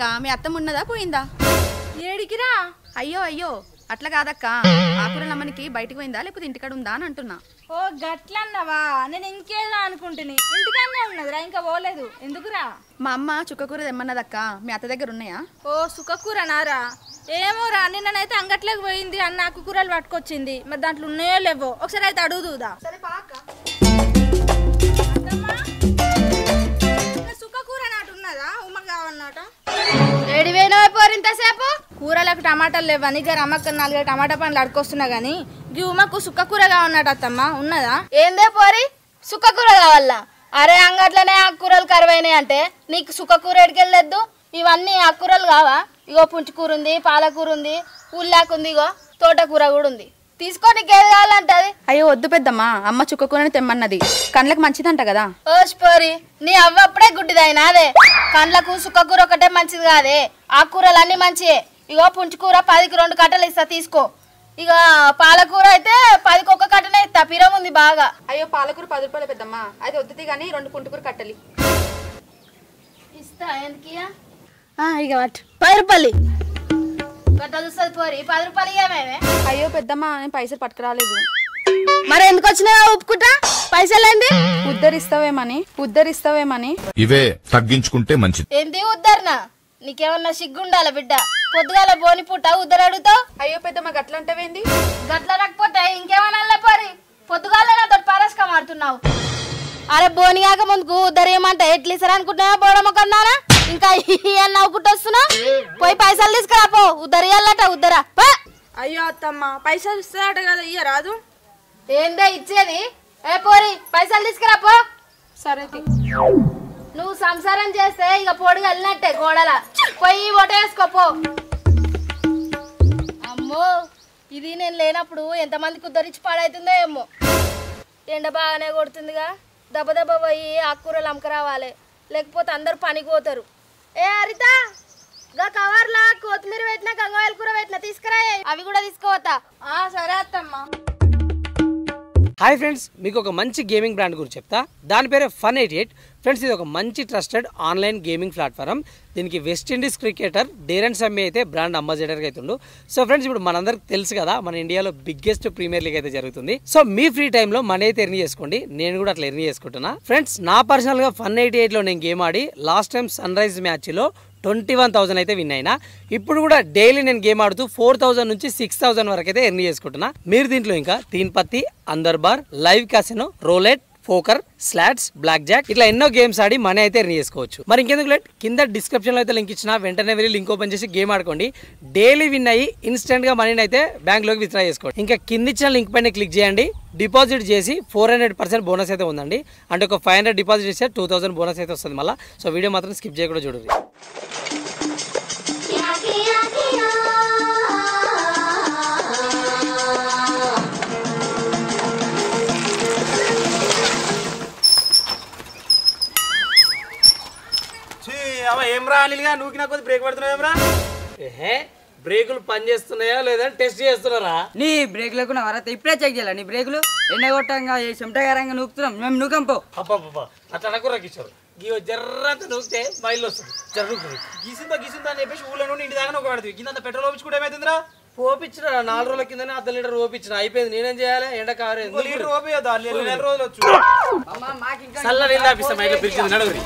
మీ అత్తమ్మ ఉన్నదా పోయిందా ఏడికిరా అయ్యో అయ్యో అట్లా కాదక్క ఆకురల అమ్మనికి బయటికి పోయిందా లేకపోతే ఇంటికాడ ఉందా అని అంటున్నా ఓ గట్లన్నవా నేను ఇంకేదో అనుకుంటుని ఇంటికన్నా ఉన్నదిరా ఇంకా పోలేదు ఎందుకురా మా అమ్మ చుక్కకూర తెమ్మన్నదక్క మీ అత్త దగ్గర ఉన్నాయా ఓ సుఖకూర నారా ఏమోరా నిన్ననైతే అంగట్లోకి పోయింది అన్న ఆకు కూరలు పట్టుకొచ్చింది మరి దాంట్లో ఉన్నాయో లేవో ఒకసారి అయితే అడుగుదుదా సుఖకూర నాటు ఉన్నదా ఉమ్మ కావన్నట ఏడివేనో పోరు ఇంతసేపు కూరలకు టమాటాలు లేవని ఇక రమ్మక్క నాలుగు టమాటా పండ్లు అడుకొస్తున్నా గానీ ఈ ఉమ్మకు సుక్క కూర కావన్నట అత్తమ్మ ఉన్నదా ఏందే పోరి సుక్క కూర కావాలా అరే అంగట్లోనే ఆకుకూరలు కరువైనాయి అంటే నీకు సుక్క కూర ఎడికెళ్ళలేదు ఇవన్నీ ఆకుకూరలు కావా ఇగో పుంచుకూర ఉంది పాలకూర ఉంది ఉల్లాకు ఉంది ఇగో తోటకూర కూడా ఉంది తీసుకో నీకు ఏది కావాలంటే అది అయ్యో వద్దు పెద్దమ్మా అమ్మ చుక్కకూరని తెమ్మన్నది కండ్లకు మంచిదంట కదా ఓస్ పోరి నీ అవ్వ అప్పుడే గుడ్డిదైనా అదే కండ్లకు సుక్కకూర ఒకటే మంచిది కాదే ఆకుకూరలు అన్ని మంచియే ఇగో పుంచుకూర పదికి రెండు కట్టలు ఇస్తా తీసుకో ఇక పాలకూర అయితే పదికి ఒక్క కట్టనే ఇస్తా పిరం ఉంది బాగా అయ్యో పాలకూర పది రూపాయలు పెద్దమ్మా అది వద్దుది కానీ రెండు పుంటుకూర కట్టలి ఇస్తా ఎందుకు ఇక పట్టు పది రూపాయలు గట్ట చూస్తుంది పోరి పది రూపాయలు ఇవ్వమేమే అయ్యో పెద్దమ్మా నేను పైసలు పట్టుకురాలేదు మరి ఎందుకు వచ్చినా ఒప్పుకుంటా పైసలు ఏంది ఉద్ధరిస్తావేమని ఉద్ధరిస్తావేమని ఇవే తగ్గించుకుంటే మంచిది ఏంది ఉద్దరణ నీకేమన్నా సిగ్గుండాలా బిడ్డ పొద్దుగాల బోని పుట్ట ఉద్దరు అడుగుతావు అయ్యో పెద్దమ్మ గట్లంటావేంది గట్ల రాకపోతే ఇంకేమన్నా పోరి పొద్దుగాల నాతో పరస్కా మారుతున్నావు అరే బోని కాక ముందుకు ఉద్దరేయమంటే ఎట్లు ఇస్తారు అనుకుంటున్నావా బోడమ్మకన్నారా ఇంకా అని నవ్వుకుంటూ వస్తున్నా పోయి పైసలు తీసుకురా పో ఉద్దరియాలట ఉద్దరా పో. అయ్యో అత్తమ్మ పైసలు ఇస్తాడట కదా ఇయ్య రాదు ఏందే ఇచ్చేది ఏ పోరి పైసలు తీసుకురా పో సరే నువ్వు సంసారం చేస్తే ఇక పొడుగు వెళ్ళినట్టే గోడల పోయి ఓటేసుకో పో అమ్మో ఇది నేను లేనప్పుడు ఎంతమందికి ఉద్ధరించి పాడవుతుందో ఏమో ఎండ బాగానే కొడుతుందిగా దెబ్బ దెబ్బ పోయి ఆకుకూరలు అమ్మకరావాలి లేకపోతే అందరు పనికి పోతారు ఏ హరిత గా కవర్లా కొత్తిమీర పెట్టిన గంగవాయల కూర పెట్టిన తీసుకురా అవి కూడా తీసుకోవతా ఆ సరే అత్తమ్మ హాయ్ ఫ్రెండ్స్ మీకు ఒక మంచి గేమింగ్ బ్రాండ్ గురించి చెప్తా దాని పేరే ఫన్ ఎయిటీ ఎయిట్ ఫ్రెండ్స్ ఇది ఒక మంచి ట్రస్టెడ్ ఆన్లైన్ గేమింగ్ ప్లాట్ఫారం దీనికి West Indies cricketer Darren Sammy అయితే బ్రాండ్ అంబాసిడర్గా అవుతుండు సో ఫ్రెండ్స్ ఇప్పుడు మనందరికి తెలుసు కదా మన ఇండియాలో బిగ్గెస్ట్ ప్రీమియర్ లీగ్ అయితే జరుగుతుంది సో మీ ఫ్రీ టైంలో మనీ అయితే ఎర్న్ చేసుకోండి నేను కూడా అట్లా ఎర్న్ చేసుకుంటున్నా ఫ్రెండ్స్ నా పర్సనల్గా ఫన్ ఎయిటీ ఎయిట్లో నేను గేమ్ ఆడి లాస్ట్ టైం సన్ రైజ్ మ్యాచ్లో ట్వంటీ వన్ థౌసండ్ అయితే విన్ అయినా ఇప్పుడు కూడా డైలీ నేను గేమ్ ఆడుతూ ఫోర్ థౌసండ్ నుంచి సిక్స్ థౌసండ్ వరకు అయితే ఎర్న్ చేసుకుంటున్నా మీరు దీంట్లో ఇంకా Teen Patti Andar Bahar live casino roulette poker slots blackjack ఇట్లా ఎన్నో గేమ్స్ ఆడి మనీ అయితే ఎర్న్ చేసుకోవచ్చు మరి ఇంకెందుకు లేట్ కింద డిస్క్రిప్షన్ లో అయితే లింక్ ఇచ్చిన వెంటనే వెళ్ళి లింక్ ఓపెన్ చేసి గేమ్ ఆడుకోండి డైలీ విన్ అయ్యి ఇన్స్టెంట్ గా మనీని అయితే బ్యాంక్ లోకి విత్డ్రా చేసుకోండి ఇంకా కింద ఇచ్చిన లింక్ పైన క్లిక్ చేయండి డిపాజిట్ చేసి ఫోర్ హండ్రెడ్ పర్సెంట్ బోనస్ అయితే ఉందండి అంటే ఒక ఫైవ్ హండ్రెడ్ డిపాజిట్ చేస్తే టూ థౌసండ్ బోనస్ అయితే వస్తుంది మళ్ళీ సో వీడియో మాత్రం స్కిప్ చేయకుండా చూడండి ఛీ, అవ్వ ఏమ్రా అనిల్గా నూకినా కొద్ది బ్రేక్ పడుతున్నావు ఏమ్రా ఏహే బ్రేకులు పని చేస్తున్నాయా లేదా టెస్ట్ చేస్తున్నారా నీ బ్రేక్లకు నా వరత ఇప్పుడే చెక్ చేయాలి నీ బ్రేకులు ఎండగొట్టంగా ఏ చెమటగారంగా నూకుతున్నాం మేము నూకం పో అబ్బా అట్లా అనకురా కిషోర్ గీ జర్రంత నూకితే మైల్ వస్తుంది జరుగుతుంది గీసిందా గీసిందా అని చెప్పేసి ఊళ్ళో నుండి ఇంటి దాకా ఒక పడుతుంది కింద పెట్రోల్ ఓపించుకుంటే ఏమైతుందిరా పోపించిన నాలుగు రోజుల కిందనే అర్ధ లీటర్ పోపించిన అయిపోయింది నేనేం చేయాలి ఎండ కాలేదు ఒక లీటర్ ఓపియద్దా నెల రోజులు వచ్చు మాకు ఇంకా చల్ల నీళ్ళు ఆపిస్తా మైట్లో పిలిచింది నడుగురి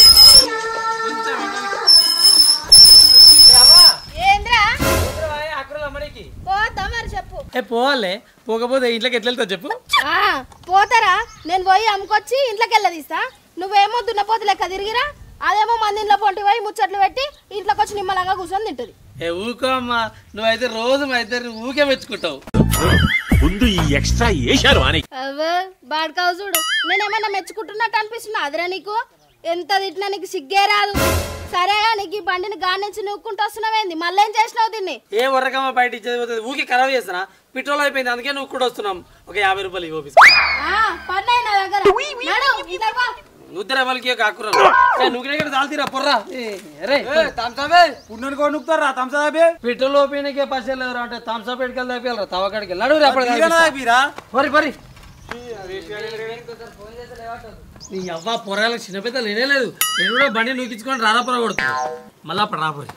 ఏంద్రా అక్కడ అమ్మడికి పోతా మరి చెప్పు ఏ పోవాలే పోకపోతే ఇంట్లోకి ఎట్లా వెళ్తావు చెప్పు ఆ, పోతారా నేను పోయి అమ్ముకొచ్చి ఇంట్లోకి వెళ్ళదీస్తా నువ్వేమో దున్నపోతు లెక్క తిరిగిరా అదేమో మంది ఇంట్లో పొంటి పోయి ముచ్చట్లు పెట్టి ఇంట్లోకి వచ్చి నిమ్మలంగా కూర్చొని తింటది ఏ ఊకో అమ్మా నువ్వైతే రోజు మా ఇద్దరు ఊకే మెచ్చుకుంటావు ముందు ఈ ఎక్స్ట్రా వేశారు అని అవే బాడకావు చూడు నేనేమన్నా మెచ్చుకుంటున్నట్టు అనిపిస్తున్నా అదిరా నీకు ఎంత తిట్టినా నీకు సిగ్గే రాదు సరేగా నీకు ఈ బండిని గాడి నుంచి నూక్కుంటూ వస్తున్నావేంది మళ్ళీ ఏం చేసినావు దీన్ని ఏ వరకమ్మ బయట ఇచ్చేది పోతుంది ఊకే ఖరాబ్ చేస్తున్నా పెట్రోల్ అయిపోయింది అందుకే నువ్వు కూడా వస్తున్నాం ఒక యాభై రూపాయలు ఇవ్వు ఆఫీస్ ఆ, పన్నాయి నా దగ్గర నడు, ఇద్దరు పో. ఉద్దర వాళ్ళకి కాకురా నువ్వు ఇక్కడ తాల్తీరా పొర్రా అరే పుణ్యాన్ని కూడా నూకుతారా తంసాబే పెట్రోల్ ఓపెన్కే పైసలు ఎవరు అంటే థమ్స్అప్ ఎట్టుకెళ్ళి తప్పియాలరా తవకాడికి నడు అప్పుడు బీరా పరి పరి నీ అవ్వ పొరాలకు చిన్న పెద్ద లేనే లేదు నేను కూడా బండి నూకించుకొని రాధాపుర కొడుతుంది మళ్ళీ అప్పుడు రాపోయి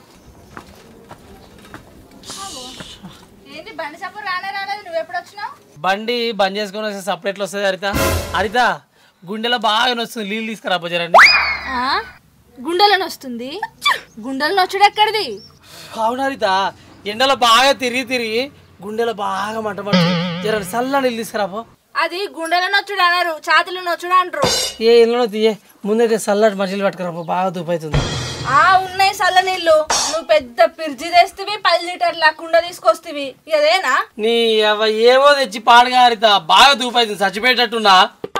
ఏంటి బండి సప్పుడు రానే రాలేదు నువ్వు ఎప్పుడు వచ్చినావు బండి బంద్ చేసుకొని వస్తే సపరేట్లు వస్తుంది హరిత హరిత గుండెలో బాగా వస్తుంది నీళ్ళు తీసుకురా పోజారండి గుండెలను వస్తుంది గుండెలను వచ్చుడు ఎక్కడిది అవును హరిత ఎండలో బాగా తిరిగి తిరిగి గుండెలో బాగా మంట మంట జర చల్ల నీళ్ళు తీసుకురాపో అది గుండెలను వచ్చుడు అనరు ఛాతీలో నొచ్చుడు అంటారు ఏ ఇళ్ళలో తీయే ముందైతే చల్లటి మనుషులు పట్టుకురాపో బాగా దుప్పైతుంది ఆ ఉన్నాయి చల్ల నీళ్ళు నువ్వు పెద్ద పిర్జి తెస్తేవి పది లీటర్ల కుండ తీసుకొస్తేవి ఇదేనా నీ అవ్వ ఏమో తెచ్చి పాడుగా హరిత బాగా దూపైతుంది చచ్చిపోయేటట్టున్నా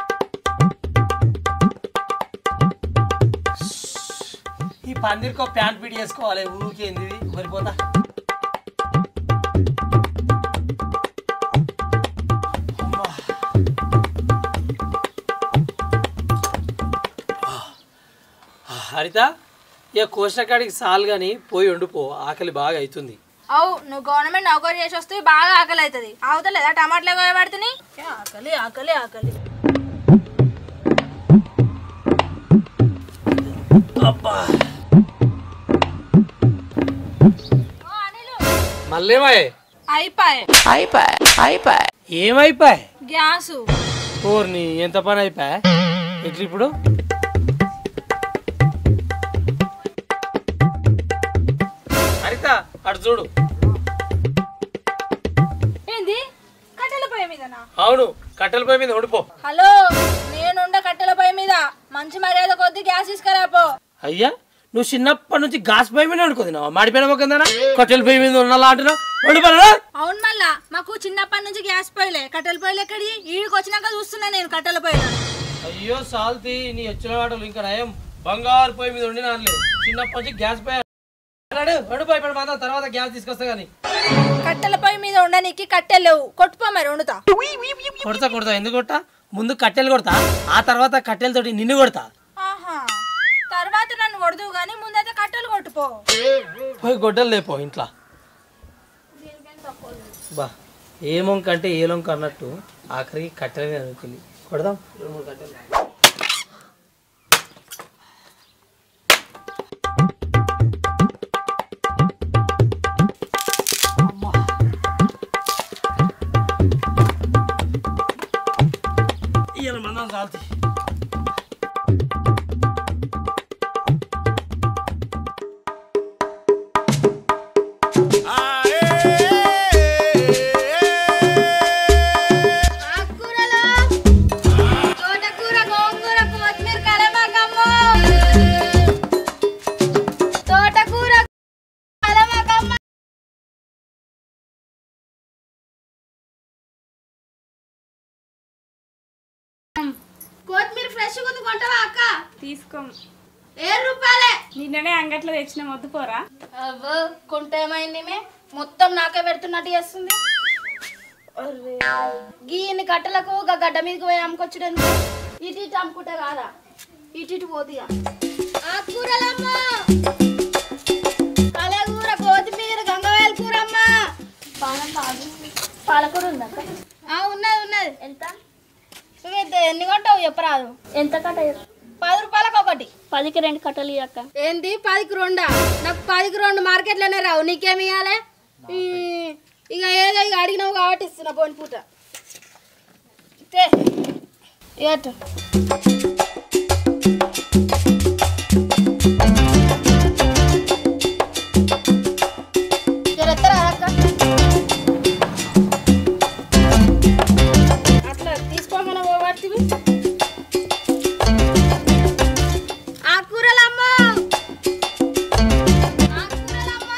ఈ పందిరికో ప్యాంట్ పీడి వేసుకోవాలి ఊరికేంది ఇది మరిపోతా అమ్మా. హరిత ఇక కోసిన కాడికి సాలు కానీ పోయి వండుపో ఆకలి బాగా అవుతుంది అవు నువ్వు గవర్నమెంట్ నౌకరీ చేసి వస్తే బాగా ఆకలి అవుతుంది అవుతలేదా టమాటాలు కోయబడుతుంది ఆకలి ఆకలి ఆకలి అబ్బా మళ్ళేమాయే అయిపోయే ఏమైపోయా గ్యాసు ఓర్ని ఎంత పని అయిపోయా ఎట్లా ఇప్పుడు హరిత అటు చూడు ఏంది కట్టెల పొయ్యి మీదనా అవును కట్టెల పొయ్యి మీద ఉండిపో హలో నేనుండ కట్టెల పొయ్యి మీద మంచి మర్యాద కొద్ది గ్యాస్ తీసుకురాపో అయ్యా నువ్వు చిన్నప్పటి నుంచి గాస్ పొయ్యి మీద వండుకుంటున్నావా మాడిపోయిన మొక్కందానా కట్టెల పొయ్యి మీద ఉండాలా అంటున్నావు వండిపోనా అవును మళ్ళా మాకు చిన్నప్పటి నుంచి గ్యాస్ పొయ్యిలే కట్టెల పొయ్యిలు ఎక్కడి ఈడికి వచ్చినాక చూస్తున్నా నేను కట్టెల పొయ్యిలు అయ్యో సాల్తీ నీ వచ్చిన వాటలు ఇంకా నయం బంగారు పొయ్యి మీద వండినా అనలే చిన్నప్పటి నుంచి గ్యాస్ పొయ్యి అన్నాడు వండిపోయి ఇప్పుడు మాత్రం తర్వాత గ్యాస్ తీసుకొస్తా కానీ కట్టెల పొయ్యి మీద ఉండనీకి కట్టెలు లేవు కొట్టుపో మరి వండుతా కొడతా కొడతా ఎందుకు కొడతా ముందు కట్టెలు కొడతా ఆ తర్వాత కట్టెలతోటి నిన్ను కొడతా ఆహా తర్వాత నన్ను కొడదు కానీ ముందైతే కట్టెలు కొట్టుపో పోయి గొడ్డలు లేపో ఇంట్లో బా ఏ మొంక అంటే ఏ లొంక అన్నట్టు ఆఖరికి కట్టెలే అనుకుంది కొడదాం రెండు మూడు కట్టెలు ఇయ్యాల మందం చాలుతాయి ఆకుకూరలు తోటకూర గోంగూర కొత్తిమీర కలమాకమ్మ తోటకూర కలమాకమ్మ కొత్తిమీర ఫ్రెష్ ఉంది కొంటావా అక్క తీసుకోం ఏడు రూపాయలే నిన్ననే అంగట్లో తెచ్చిన వద్దు పోరా అవ్వ కొంట ఏమైంది మే మొత్తం నాకే పెడుతున్నట్టు చేస్తుంది అర్రే. గీ ఇన్ని కట్టలకు గా గడ్డ మీదకి పోయి అమ్ముకొచ్చుడు ఇటు ఇటు అమ్ముకుంటే కాదా ఇటు ఇటు పోతిగా ఆకుకూరలమ్మ కలగూర కొత్తిమీర గంగవాయల కూరమ్మ పాలకూర ఉందా ఉన్నది ఉన్నది ఎంత నువ్వు ఎన్ని కొంటావు చెప్పరాదు ఎంత కట్ట పది రూపాయలకు ఒకటి పదికి రెండు కట్టలు అక్క ఏంది పదికి రెండా నాకు పదికి రెండు మార్కెట్లోనే రావు నీకేమి ఇవ్వాలి ఇక ఏదో ఇక అడిగినావు కాబట్టి ఇస్తున్నా పోని పూట తే ఏటు జర ఎత్తరా అక్క. అట్లా తీసుకోమని పోగొట్టివి ఆకుకూరలమ్మో ఆకుకూరలమ్మో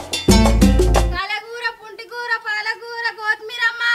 కలగూర పుంటికూర పాలకూర కొత్తిమీర అమ్మా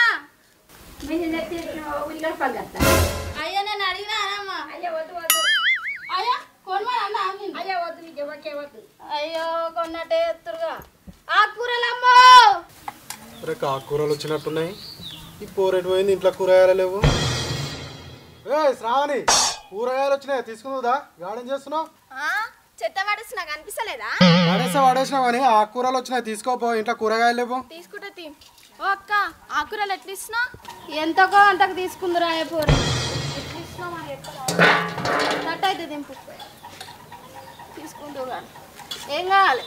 అయ్యో నేను అడిగినానమ్మా అయ్యో వద్దు వద్దు అయ్యో కొనమని అన్నా అయ్యో వద్దు నీకు ఎవరికే వద్దు అయ్యో కొన్నట్టే ఎత్తురుగా ఆకుకూరలమ్మో రే కాకూరలు వచ్చినట్టున్నాయి ఈ పోరెటు పోయింది ఇంట్లో కూరగాయలు లేవు ఏ శ్రావణి కూరగాయలు వచ్చినాయి తీసుకుందా గార్డెన్ చేస్తున్నావు చెత్త పడేసి నాకు అనిపిస్తలేదా పడేసా పడేసినావు కానీ ఆకుకూరలు వచ్చినాయి తీసుకోపో ఇంట్లో కూరగాయలు లేవు తీసుకుంటా తీ ఓ అక్క ఆకుకూరలు ఎట్లా ఇస్తున్నా ఎంతకో అంతకు తీసుకుందిరా పోరు ఎట్లా ఇస్తున్నావు మరి నట్టు అయితే దింపు తీసుకుంటూ కానీ ఏం కావాలి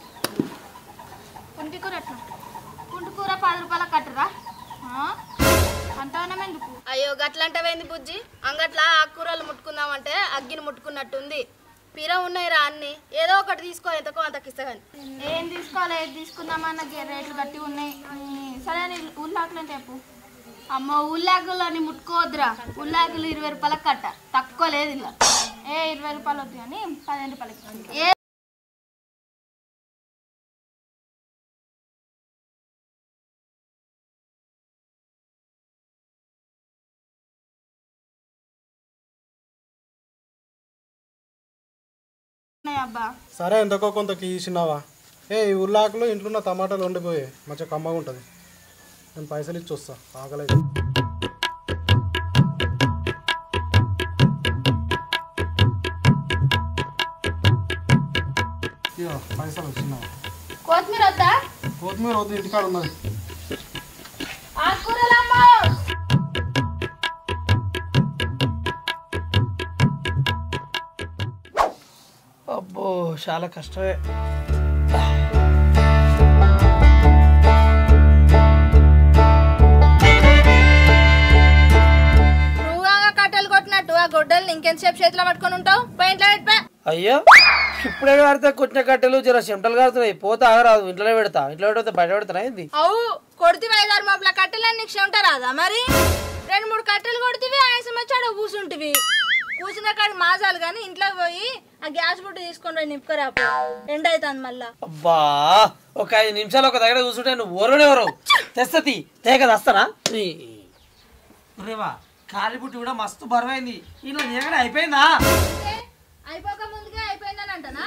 కుంటి కూర ఎట్లా కుంటి కూర పది రూపాయల కట్టరా అంటావనం ఎందుకు అయ్యో గట్లంటవేంది బుజ్జి అంగట్లా ఆకుకూరలు ముట్టుకుందామంటే అగ్గిని ముట్టుకున్నట్టుంది పీర ఉన్నాయి రా అన్ని ఏదో ఒకటి తీసుకో ఎంతకో అంతకి ఇస్తా కానీ ఏం తీసుకోవాలి ఏది తీసుకుందామన్న రేట్లు గట్టి ఉన్నాయి సరే ఉల్లాకులు చెప్పు అమ్మ ఉల్లాకులని ముట్టుకోవద్దురా ఉల్లాకులు ఇరవై రూపాయలకు కట్ట తక్కువ లేదు ఇలా ఏ ఇరవై రూపాయలు వద్దు కానీ పదిహేను రూపాయలకి ఏ అబ్బా సరే ఎంతకో కొంత తీసినావా ఏ ఈ ఉల్లాకులు ఇంట్లో ఉన్న టమాటాలు వండిపోయి మంచిగా కమ్మగా ఉంటుంది నేను పైసలు ఇచ్చి వస్తా ఆకలేదు ఇదిగో పైసలు వచ్చినావా కొత్తిమీర వద్దా కొత్తిమీర వద్దు ఇంటికాడ ఉన్నది ఆకుకూరలు అమ్మ అబ్బో చాలా కష్టమే నువ్వు కట్టెలు కొట్టినట్టు ఆ గొడ్డల్ని ఇంకెంతసేపు చేతిలో పట్టుకొని ఉంటావు పెయింట్లో పెట్టా అయ్యో ఇప్పుడే కాడితే కొట్టిన కట్టెలు జర చెమటలు కారుతున్నాయి పోతే ఆగరాదు ఇంట్లో పెడతా ఇంట్లో పెడితే బయట పెడతానా ఏంది అవు కొడితే ఐదారు మోపుల కట్టెలు నీకు చెమట రాదా మరి రెండు మూడు కట్టెలు కొడితివి ఆయాసం వచ్చాడు కూసుంటివి కూసిన కాడికి మాసాలు కానీ ఇంట్లో పోయి ఆ గ్యాస్ బుట్టు తీసుకొని పోయి నింపుకరా ఎండ అవుతుంది మళ్ళా అబ్బా ఒక ఐదు నిమిషాలు ఒక దగ్గర కూర్చుంటే నువ్వు ఓరనే ఎవరు తెస్తతి తేక వస్తానా రేవా కాలిపుట్టి కూడా మస్తు బరువైంది ఇలా ఎక్కడ అయిపోయిందా అయిపోక ముందుగా అయిపోయిందని అంటనా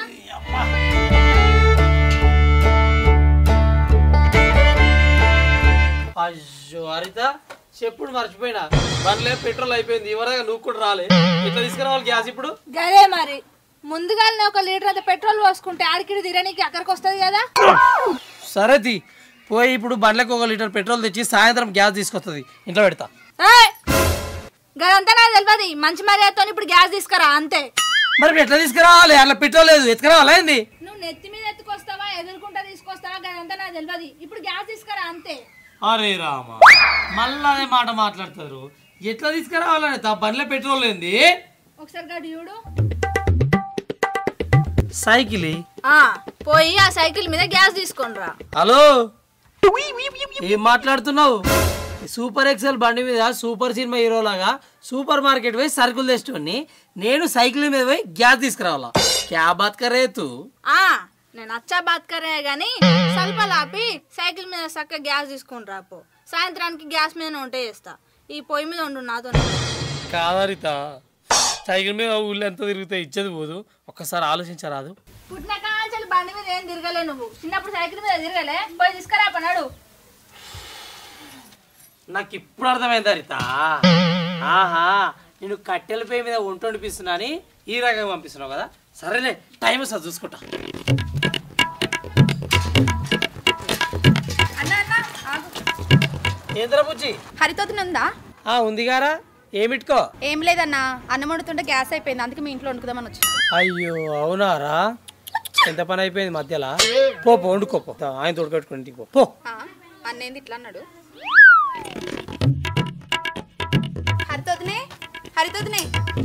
అయ్యో హరిత చెప్పుడు మర్చిపోయినా బండ్లే పెట్రోల్ అయిపోయింది ఇవరగా నువ్వు కూడా రాలే ఇట్లా తీసుకురావాలి గ్యాస్ ఇప్పుడు గదే మరి ముందుగానే ఒక లీటర్ అంత పెట్రోల్ పోసుకుంటే ఆడికిడి తిరగనీకి అక్కడికి వస్తుంది కదా సరే తి పోయి ఇప్పుడు బండ్లకు ఒక లీటర్ పెట్రోల్ తెచ్చి సాయంత్రం గ్యాస్ తీసుకొస్తుంది ఇంట్లో పెడతా ఏయ్! గదంతా నాకు తెలియదు మంచి మర్యాదతో ఇప్పుడు గ్యాస్ తీసుకురా అంతే మరి ఇప్పుడు ఎట్లా తీసుకురావాలి అట్లా పెట్రోల్ లేదు ఎత్తుకురావాలా ఏంది నువ్వు నెత్తి మీద ఎత్తుకొస్తావా ఎదుర్కొంటా తీసుకొస్తావా గదంతా నాకు తెలియదు ఇప్పుడు గ్యాస్ తీసుకురా అంతే అరే రామ మళ్ళా అదే మాట మాట్లాడతారు ఎట్లా తీసుకురావాలని తా బండ్లో పెట్రోల్ ఏంది ఒకసారి గడి చూడు సైకిల్ ఆ, పోయి ఆ సైకిల్ మీద గ్యాస్ తీసుకొని రా హలో ఏం మాట్లాడుతున్నావు ఈ సూపర్ ఎక్సెల్ బండి మీద సూపర్ సినిమా హీరో లాగా సూపర్ మార్కెట్ పోయి సరుకులు తెచ్చుకొని నేను సైకిల్ మీద పోయి గ్యాస్ తీసుకురావాలా క్యా బాత్ కరేతు ఆ నేను అచ్చా బాత్ కరే గాని స్వల్ప లాపి సైకిల్ మీద చక్క గ్యాస్ తీసుకొని రాపో సాయంత్రానికి గ్యాస్ మీద ఉంటే చేస్తా ఈ పొయ్యి మీద ఉండు నాతో కాదరిత సైకిల్ మీద ఊళ్ళో ఎంత తిరిగితే ఇచ్చేది పోదు ఒక్కసారి ఆలోచించరాదు పుట్టిన కాల్చలు బండి మీద ఏం తిరగలే నువ్వు చిన్నప్పుడు సైకిల్ మీద తిరగలే పోయి తీసుకురా పన్నాడు నాకు ఇప్పుడు అర్థమైంది హరిత ఆహా నేను కట్టెల పొయ్యి మీద వంట వండిపిస్తున్నా అని ఈ రకంగా పంపిస్తున్నావు కదా సరేలే టైం వస్తా చూసుకుంటా అన్న అన్న ఆగు. ఏంద్రా బుజ్జి హరితోతిని ఉందా ఆ ఉంది గారా ఏమిట్టుకో ఏం లేదన్నా అన్నం వండుతుంటే గ్యాస్ అయిపోయింది అందుకే మీ ఇంట్లో వండుకుందామని వచ్చి అయ్యో అవునారా ఎంత పని అయిపోయింది మధ్యలో పో పో వండుకో పో ఆయన తోడుకట్టుకుని ఇంటికి పో పో అన్నేంది ఇట్లా అన్నాడు హరితోదినే హరితోదినే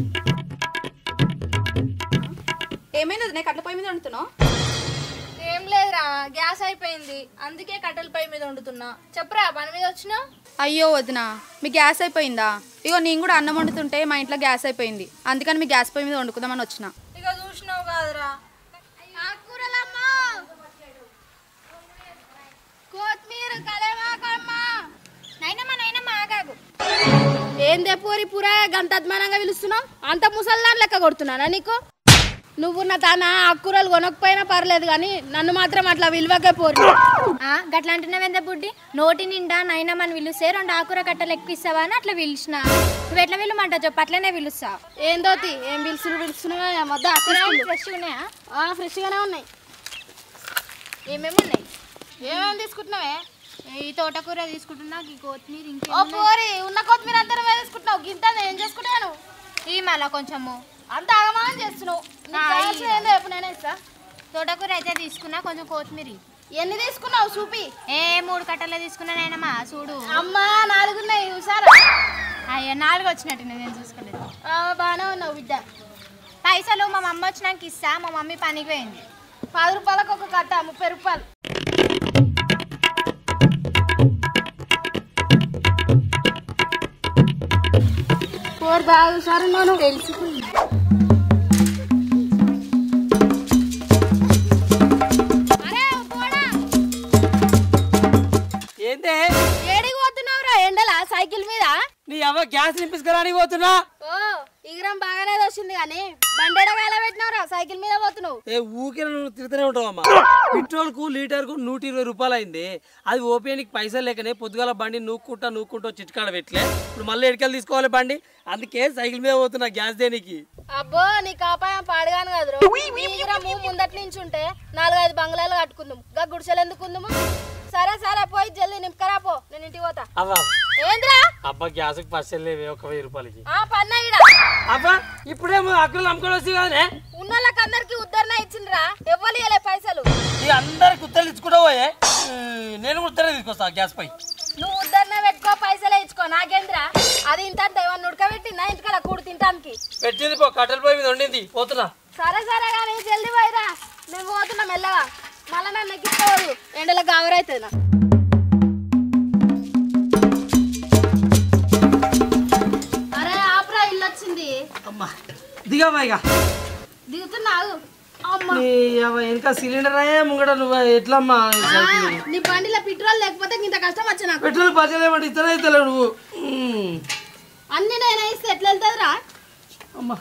ఏమైంది వదినే కట్ల పొయ్యి మీద వండుతున్నావు ఏం లేదురా గ్యాస్ అయిపోయింది అందుకే కట్టెల పొయ్యి మీద వండుతున్నా చెప్పురా పని మీద వచ్చినా అయ్యో వదిన మీ గ్యాస్ అయిపోయిందా ఇగో నేను కూడా అన్నం వండుతుంటే మా ఇంట్లో గ్యాస్ అయిపోయింది అందుకని మీ గ్యాస్ పొయ్యి మీద వండుకుందామని వచ్చిన ఇక చూసినావు కాదురా ఆకుకూరలమ్మా కొత్తిమీర కలేమాకమ్మా నైనమ్మా నైనమ్మా ఆగాగు ఏందే పూరి పూరా గంత అద్మానంగా పిలుస్తున్నావు అంత ముసల్దాన్ లెక్క కొడుతున్నానా నీకు నువ్వు నా తాన ఆకుకూరలు కొనకపోయినా పర్లేదు కానీ నన్ను మాత్రం అట్లా విలువకే పోరు గట్లా అంటున్నావేందే బుడ్డి నోటి నిండా నైనామని పిలుస్తే రెండు ఆకుర కట్టలు ఎక్కువ ఇస్తావా అని అట్లా పిలిచిన నువ్వు ఎట్లా పిలుమంట చెప్పు అట్లనే పిలుస్తా ఏందోతి ఏం పిలుస్తున్నా పిలుస్తున్నావా మొద్ద ఫ్రెష్ ఉన్నాయా ఫ్రెష్గానే ఉన్నాయి ఏమేమి ఉన్నాయి ఏమేమి తీసుకుంటున్నావే ఈ తోటకూర తీసుకుంటున్నా ఈ కొత్తిమీర ఓ ఇంకేం పోరి ఉన్న కొత్తిమీర అంతా నువ్వే తీసుకుంటున్నావు గింత ఏం చేసుకుంటాను ఈ మళ్ళా కొంచెము అంత ఆగమాగం చేస్తున్నావు నీకు ఆ, కావాల్సింది ఈ- ఏందో చెప్పు నేనే ఇస్తా తోటకూర అయితే తీసుకున్నా కొంచెం కొత్తిమీర ఎన్ని తీసుకున్నావు చూపి ఏ మూడు కట్టలు తీసుకున్నా నాయనమ్మా చూడు అమ్మా నాలుగున్నాయి చూసారా అయ్యో నాలుగు వచ్చినట్టు నేను చూసుకోలేదు ఆ, బాగానే ఉన్నావు బిడ్డ పైసలు మా మమ్మీ వచ్చినాక ఇస్తా మా మమ్మీ పనికి పోయింది పది రూపాయలకు ఒక కట్ట ముప్పై రూపాయలు పోరు బాగా సార్ నేను తెలిసిపోయింది ఏందే ఏడికి పోతున్నావురా ఎండలా సైకిల్ మీద నీ అవ్వ గ్యాస్ నింపించుకోరానికి పోతున్నా ఓ ఇగరం బాగానే వచ్చింది కానీ బండెడ వేల పెట్టినావురా సైకిల్ మీద పోతున్నావు ఏ ఊకే నువ్వు తిరుగుతూనే ఉంటావు అమ్మా పెట్రోల్ కు లీటర్ కు నూట ఇరవై రూపాయలు అయింది అది ఓపీఎనికి పైసలు లేకనే పొద్దుగాల బండి నూక్కుంటా నూక్కుంటా చిట్కాడ పెట్టలే ఇప్పుడు మళ్ళీ ఎడికెళ్ళి తీసుకోవాలి బండి అందుకే సైకిల్ మీద పోతున్నా గ్యాస్ దేనికి అబ్బో నీ కాపాయం పాడగాను కదరు ఈగరము ముందటి నుంచి ఉంటే నాలుగైదు బంగ్లాలు కట్టుకుందాం గా గుడిసెలు ఎందుకు ఉందాము సరే సరే పోయి జల్దీ నింపుకరా పో నేను ఇంటికి పోతా అవ్వ ఏంద్రా అబ్బా గ్యాస్ పైసలు లేవే ఒక వెయ్యి రూపాయలకి ఆ పన్న ఈడ అబ్బా ఇప్పుడేమో అక్కడ అమ్ముకొని వచ్చి కదనే ఉన్నోళ్ళకి అందరికి ఉద్దరణ ఇచ్చిండ్రా ఎవ్వరు ఇవ్వలే పైసలు ఈ అందరికి ఉత్తరాలు ఇచ్చుకుంటా పోయే నేను కూడా ఉత్తరం తీసుకొస్తా గ్యాస్ పై నువ్వు ఉద్దరణ పెట్టుకో పైసలే ఇచ్చుకో నాకేంద్రా అది ఇంత ఏమన్నా ఉడకబెట్టిందా ఇంటికాడ కూడు తింటానికి పెట్టింది పో కట్టెల పొయ్యి మీద వండింది పోతున్నా సరే సరే కానీ జల్దీ పోయిరా మేము పోతున్నాం మెల్లగా మళ్ళీ నన్ను ఎక్కిపోదు ఎండలో గావరైతుంది నా అరే ఆపరా ఇల్లు వచ్చింది అమ్మా దిగమ్మా ఇక దిగుతున్నావు అమ్మా నీ అవ్వ వెనక సిలిండర్ అయ్యే ముంగట నువ్వు ఎట్లమ్మా ఈ సైకిల్? నీ బండిలో పెట్రోల్ లేకపోతే ఇంత కష్టం వచ్చి నాకు పెట్రోల్ పచ్చలేమంటే ఇతనే ఇస్తలేవు నువ్వు ఉమ్. అన్ని నేనే ఇస్తే ఎట్లా వెళ్తుందిరా అమ్మా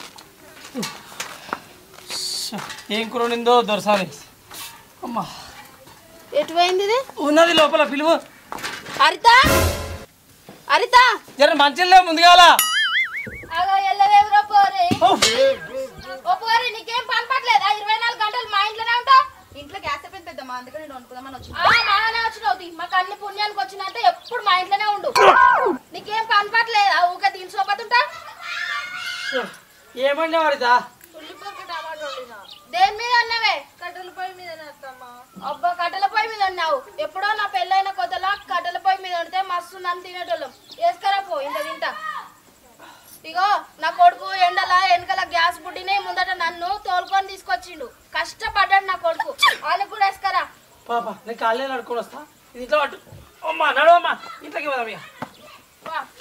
ష్. ఏం కూర నిందో దొరసాలి అమ్మా ఎటు పోయింది ఇది ఉన్నది లోపల పిలువు హరిత హరిత జర మంచిగా ముందుగాల అగో ఎల్లవేవరో పోరే ఓ పోరే నీకేం పని పట్టలేదా ఇరవై నాలుగు గంటలు మా ఇంట్లోనే ఉంటావు ఇంట్లో గ్యాస్ అయిపోయింది పెద్దమ్మా అందుకని నేను వండుకుందామని వచ్చి ఆ, బాగానే వచ్చినావు తీ. మాకు అన్ని పుణ్యానికి వచ్చినట్టే ఎప్పుడు మా ఇంట్లోనే ఉండు నీకేం పని పట్టలేదా ఊక దీని సోపతుంటా ఏమంటే వారిదా దేని మీద ఉన్నావే కట్టెల పొయ్యి మీద అబ్బా కట్టెల పొయ్యి మీద ఉన్నావు ఎప్పుడో నా పెళ్ళైన కొత్తలో కట్టెల పొయ్యి మీద ఉంటే మస్తు నన్ను తినేటోళ్ళం వేసుకరా పో ఇంత తింటా ఇగో నా కొడుకు ఎండల వెనకాల గ్యాస్ బుడ్డినే ముందట నన్ను తోలుకొని తీసుకొచ్చిండు కష్టపడ్డాడు నా కొడుకు వాళ్ళకి కూడా వేసుకరా పాప నేను కాళ్ళే నడుకొని వస్తా ఇది ఇంట్లో పట్టు అమ్మా నడవమ్మా ఇంట్లోకి పోదాం ఇక వా